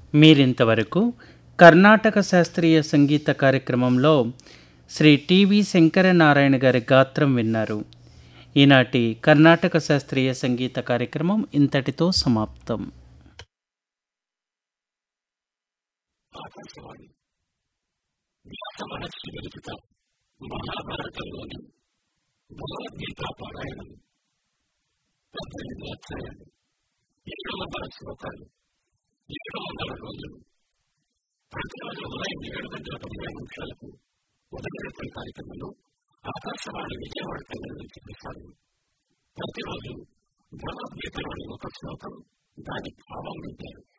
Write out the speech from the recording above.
మీరింతవరకు కర్ణాటక శాస్త్రీయ సంగీత కార్యక్రమంలో శ్రీ టివి శంకరనారాయణ గారి గాత్రం విన్నారు ఈనాటి కర్ణాటక శాస్త్రీయ సంగీత కార్యక్రమం ఇంతటితో సమాప్తం ప్రతిరోజు భగవద్గీతలోని ఒక శ్లోకం దాని భావం వింటారు